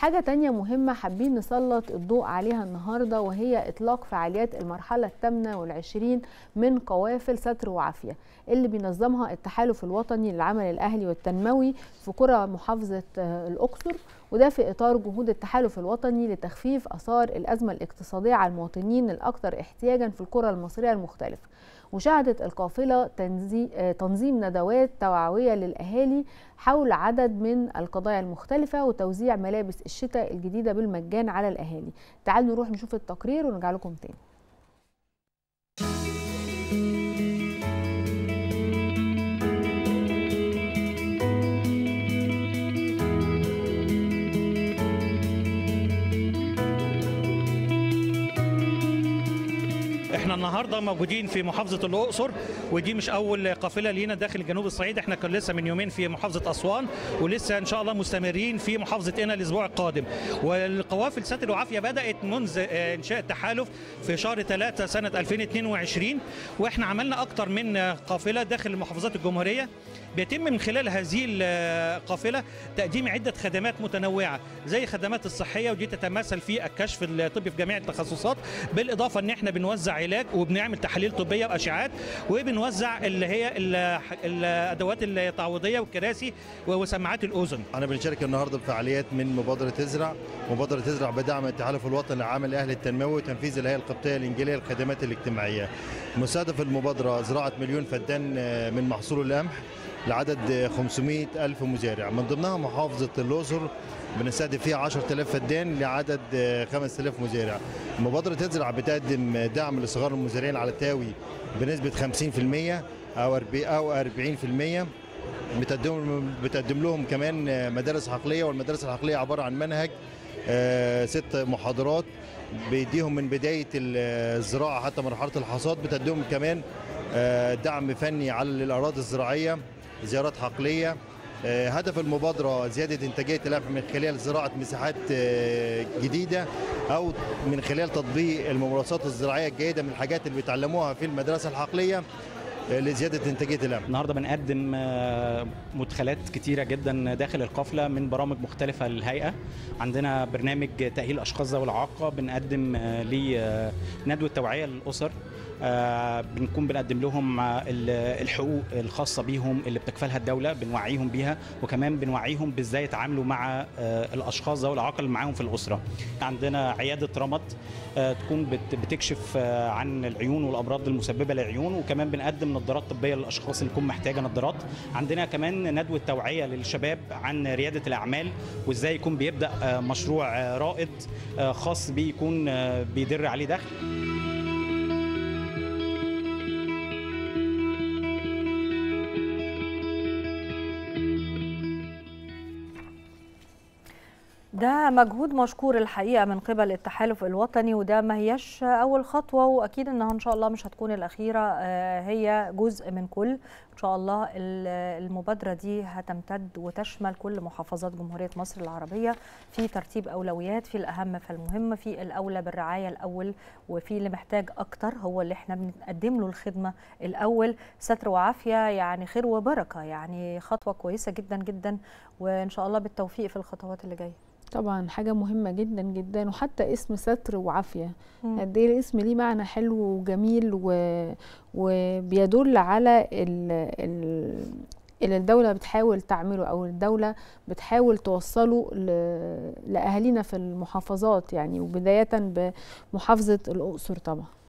حاجة تانية مهمة حابين نسلط الضوء عليها النهاردة وهي إطلاق فعاليات المرحلة الثامنة والعشرين من قوافل ستر وعافية اللي بينظمها التحالف الوطني للعمل الأهلي والتنموي في قرى محافظة الأقصر وده في إطار جهود التحالف الوطني لتخفيف أثار الأزمة الاقتصادية على المواطنين الأكثر احتياجا في القرى المصرية المختلفة وشهدت القافلة تنظيم ندوات توعوية للأهالي حول عدد من القضايا المختلفة وتوزيع ملابس الشتاء الجديدة بالمجان على الأهالي تعالوا نروح نشوف التقرير ونرجع لكم تاني احنا النهارده موجودين في محافظه الاقصر ودي مش اول قافله لينا داخل جنوب الصعيد احنا كان لسه من يومين في محافظه اسوان ولسه ان شاء الله مستمرين في محافظه قنا الاسبوع القادم والقوافل ستر وعافيه بدات منذ انشاء التحالف في شهر 3 سنه 2022 واحنا عملنا اكتر من قافله داخل محافظات الجمهوريه بيتم من خلال هذه القافله تقديم عده خدمات متنوعه زي الخدمات الصحيه ودي تتمثل في الكشف الطبي في جميع التخصصات بالاضافه ان احنا بنوزع علاج وبنعمل تحاليل طبيه واشعات وبنوزع اللي هي الادوات التعويضيه والكراسي وسماعات الاذن. انا بنشارك النهارده بفعاليات من مبادره ازرع، مبادره ازرع بدعم التحالف الوطني للعمل الاهلي التنموي وتنفيذ الهيئه القبطيه الانجيليه للخدمات الاجتماعيه. مستهدف المبادره زراعه مليون فدان من محصول القمح لعدد 500 ألف مزارع من ضمنها محافظة الأقصر بنستهدف فيها 10000 فدان لعدد 5000 مزارع مبادرة تزرع بتقدم دعم لصغار المزارعين على التاوي بنسبة 50% أو أو 40% بتقدم بتقدم لهم كمان مدارس عقلية والمدارس العقلية عبارة عن منهج ست محاضرات بيديهم من بداية الزراعة حتى مرحلة الحصاد بتقدم كمان دعم فني على الأراضي الزراعية زيارات حقليه هدف المبادرة زيادة إنتاجية القمح من خلال زراعة مساحات جديدة أو من خلال تطبيق الممارسات الزراعية الجيدة من الحاجات اللي بيتعلموها في المدرسة الحقلية لزياده انتاجيه القمح. النهارده بنقدم مدخلات كتيره جدا داخل القافله من برامج مختلفه للهيئه. عندنا برنامج تاهيل اشخاص ذوي الاعاقه بنقدم لندوه توعيه للاسر آه بنكون بنقدم لهم الحقوق الخاصة بيهم اللي بتكفلها الدولة بنوعيهم بيها وكمان بنوعيهم بازاي يتعاملوا مع آه الأشخاص ذوي الإعاقة اللي معاهم في الأسرة عندنا عيادة رمد آه تكون بت بتكشف عن العيون والأمراض المسببة للعيون وكمان بنقدم نظارات طبية للأشخاص اللي تكون محتاجة نظارات عندنا كمان ندوة توعية للشباب عن ريادة الأعمال وازاي يكون بيبدأ مشروع رائد خاص بيه يكون بيدر عليه دخل ده مجهود مشكور الحقيقه من قبل التحالف الوطني وده ما هياش اول خطوه واكيد انها ان شاء الله مش هتكون الاخيره هي جزء من كل ان شاء الله المبادره دي هتمتد وتشمل كل محافظات جمهوريه مصر العربيه في ترتيب اولويات في الاهم فالمهم في الاولى بالرعايه الاول وفي اللي محتاج اكتر هو اللي احنا بنقدم له الخدمه الاول ستر وعافيه يعني خير وبركه يعني خطوه كويسه جدا جدا وان شاء الله بالتوفيق في الخطوات اللي جايه طبعا حاجة مهمة جدا جدا وحتى اسم ستر وعافية قد ايه الاسم ليه معنى حلو وجميل و... وبيدل على ال... ال... اللي الدولة بتحاول تعمله أو الدولة بتحاول توصله ل... لأهالينا في المحافظات يعني وبداية بمحافظة الأقصر طبعا